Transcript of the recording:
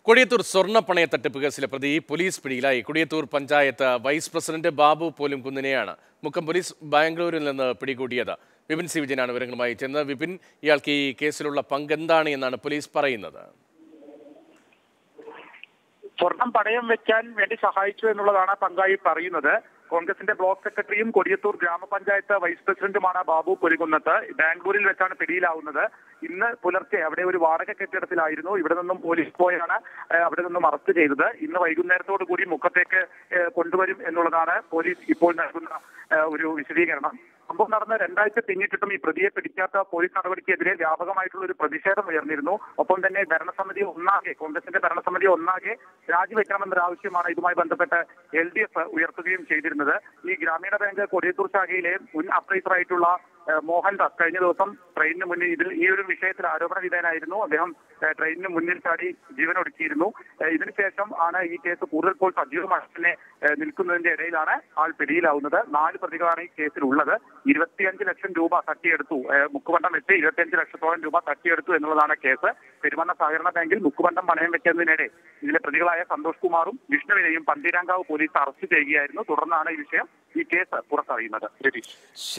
കൊടിയത്തൂർ സ്വർണ്ണപ്പണയ തട്ടിപ്പ് കേസിലെ പ്രതി പോലീസ് പിടിയിലായി കൊടിയത്തൂർ പഞ്ചായത്ത് വൈസ് പ്രസിഡന്റ് ബാബു പോലും കുന്നിനെയാണ് മുക്കം പോലീസ് ബാംഗ്ലൂരിൽ നിന്ന് പിടികൂടിയത് വിപിൻ സി വിജയനാണ് വിവരങ്ങളുമായി ചെന്നത് വിപിൻ ഇയാൾക്ക് ഈ കേസിലുള്ള പങ്കെന്താണ് എന്നാണ് പോലീസ് പറയുന്നത് സ്വർണം പണയം വെക്കാൻ വേണ്ടി സഹായിച്ചു എന്നുള്ളതാണ് പങ്കായി പറയുന്നത് കോൺഗ്രസിന്റെ ബ്ലോക്ക് സെക്രട്ടറിയും കൊടിയത്തൂർ ഗ്രാമപഞ്ചായത്ത് വൈസ് പ്രസിഡന്റുമാണ് ബാബു പുലികുന്നത്ത് ബാംഗ്ലൂരിൽ വെച്ചാണ് പിടിയിലാവുന്നത് ഇന്ന് പുലർച്ചെ അവിടെ ഒരു വാടക കെട്ടിടത്തിലായിരുന്നു ഇവിടെ നിന്നും പോലീസ് പോയാണ് ഏഹ്, അവിടെ നിന്നും അറസ്റ്റ് ചെയ്തത് ഇന്ന് വൈകുന്നേരത്തോടു കൂടി മുഖത്തേക്ക് ഏഹ്, കൊണ്ടുവരും എന്നുള്ളതാണ് പോലീസ് ഇപ്പോൾ നൽകുന്ന ഏഹ്, ഒരു വിശദീകരണം സംഭവം നടന്ന രണ്ടാഴ്ച പിന്നിട്ടിട്ടും ഈ പ്രതിയെ പിടിക്കാത്ത പോലീസ് നടപടിക്കെതിരെ വ്യാപകമായിട്ടുള്ള ഒരു പ്രതിഷേധം ഉയർന്നിരുന്നു ഒപ്പം തന്നെ ഭരണസമിതി ഒന്നാകെ കോൺഗ്രസിന്റെ ഭരണസമിതി ഒന്നാകെ രാജിവെക്കണമെന്നൊരു ആവശ്യമാണ് ഇതുമായി ബന്ധപ്പെട്ട് എൽ ഡി എഫ് ഉയർത്തുകയും ചെയ്തിരുന്നത് ഈ ഗ്രാമീണ ബാങ്ക് കൊടിയത്തൂർ ശാഖയിലെ മുൻ അപ്രൈസറായിട്ടുള്ള ഏഹ്, മോഹൻദാസ് കഴിഞ്ഞ ദിവസം ട്രെയിനിന് മുന്നിൽ ഇതിൽ ഈ ഒരു വിഷയത്തിൽ ആരോപണ വിധേയനായിരുന്നു അദ്ദേഹം ഏഹ്, ട്രെയിനിന് മുന്നിൽ ചാടി ജീവനൊടുക്കിയിരുന്നു ഏഹ്, ഇതിനുശേഷം ആണ് ഈ കേസ് കൂടുതൽ ഇപ്പോൾ സജീവമായി തന്നെ ഏഹ്, നിൽക്കുന്നതിന്റെ ഇടയിലാണ് ആൾ പിടിയിലാവുന്നത് നാല് പ്രതികളാണ് ഈ കേസിലുള്ളത് ഇരുപത്തിയഞ്ച് ലക്ഷം രൂപ തട്ടിയെടുത്തു ഏഹ്, മുക്കുവണ്ടം വെച്ച് ഇരുപത്തിയഞ്ച് ലക്ഷത്തോളം രൂപ തട്ടിയെടുത്തു എന്നുള്ളതാണ് കേസ് പെരുമണ്ണ സഹകരണ ബാങ്കിൽ മുക്കുവണ്ടം പണയം വെക്കുന്നതിനിടെ ഇതിലെ പ്രതികളായ സന്തോഷ് കുമാറും വിഷ്ണുവിനെയും പന്തീരാങ്കാവ് പോലീസ് അറസ്റ്റ് ചെയ്യുകയായിരുന്നു തുടർന്നാണ് ഈ വിഷയം ഈ കേസ് പുറത്തറിയുന്നത് രതീഷ്